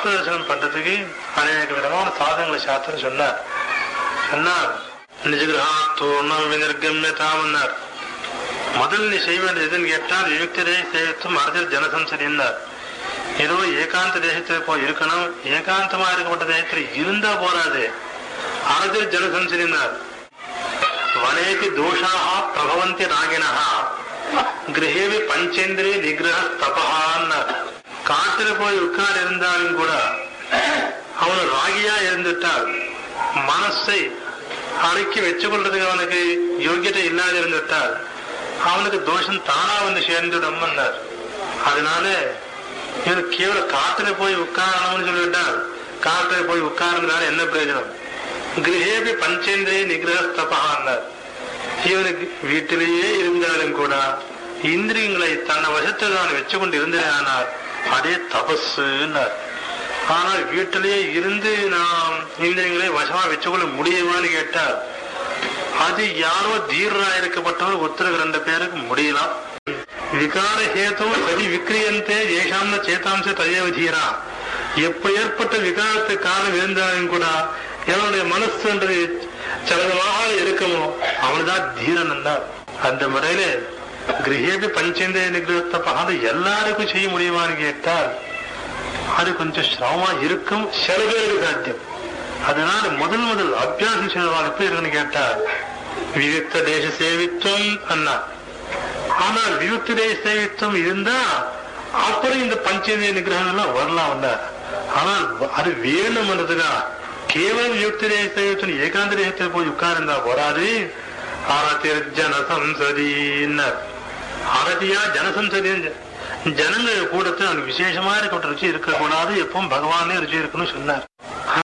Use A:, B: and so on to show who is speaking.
A: ஆத்ம தரிசனம் பண்றதுக்கு அநேக விதமான சாதனங்களை சாஸ்திரம் சொன்னார் சொன்னார் நிஜகிரகாத்தோர்ணம் வினிர்கம்ய தாமன்னார் முதல் நீ செய்ய வேண்டியது எதுன்னு கேட்டால் வியுக்தரே சேவித்தும் அரசியல் ஜனசம்சரின்னார் ஏதோ ஏகாந்த தேசத்துல போய் இருக்கணும் ஏகாந்தமா இருக்கப்பட்ட தேசத்துல இருந்தா போராது அரசியல் ஜனசம்சரின்னார் வனேபி தோஷாக பிரபவந்தி ராகினா கிரகேவி பஞ்சேந்திரே நிகிரக தபஹான்னார் காட்டுல போய் உட்கார் இருந்தாலும் கூட அவன் ராகியா இருந்துட்டால் மனசை அடக்கி வச்சு கொள்றதுக்கு அவனுக்கு யோகியதை இல்லாத இருந்துட்டால் அவனுக்கு தோஷம் தானா வந்து சேர்ந்துடும் அதனால இவன் கேவல காட்டுல போய் உட்காரணும்னு சொல்லிவிட்டால் காட்டுல போய் உட்கார்ந்ததால என்ன பிரயோஜனம் கிரகேபி பஞ்சேந்திரே நிகிரக தபஹான்னார் இவனுக்கு வீட்டிலேயே இருந்தாலும் கூட இந்திரியங்களை தன்னை வசத்தில் தான் வச்சு கொண்டு இருந்தேனால் அதே தபஸ்னார் ஆனால் வீட்டிலேயே இருந்து நாம் இந்திரியங்களை வசமா வச்சுக்கொள்ள முடியுமான்னு கேட்டால் அது யாரோ தீரரா இருக்கப்பட்டவர் ஒருத்தருக்கு ரெண்டு பேருக்கு முடியலாம் விகார ஹேதோ சதி விக்ரியந்தே ஏஷாம்ன சேதாம்ச தயவ தீரா எப்ப ஏற்பட்ட விகாரத்துக்கு காரணம் இருந்தாலும் கூட எவனுடைய மனசுன்றது சலனமாக இருக்குமோ அவன்தான் தீரன் என்றார் அந்த முறையில கிரகேபி பஞ்சேந்திர நிகிரகத்தை பார்த்து எல்லாருக்கும் செய்ய முடியுமான்னு கேட்டால் அது கொஞ்சம் சிரமமா இருக்கும் சில பேருக்கு சாத்தியம் அதனால முதல் முதல் அபியாசம் செய்வதால் எப்படி இருக்குன்னு கேட்டால் விவிக்த தேச சேவித்துவம் அண்ணா ஆனால் விவிக்த தேச சேவித்துவம் இருந்தா அப்புறம் இந்த பஞ்சேந்திரிய நிகிரகம் எல்லாம் வரலாம் வந்தார் ஆனால் அது வேணும்ன்றதுக்கா கேவலம் வியுக்த தேச சேவித்துவம் ஏகாந்த தேசத்தில் போய் உட்கார்ந்தா வராது ஆரத்தியர் ஜனசம்சதின்னர் ஆரதியா ஜனசம்சதி ஜனங்கள் கூடத்தில் அவனுக்கு விசேஷமா இருக்கப்பட்ட ருச்சி இருக்கக்கூடாது எப்பவும் பகவானே ருச்சி இருக்குன்னு சொன்னார்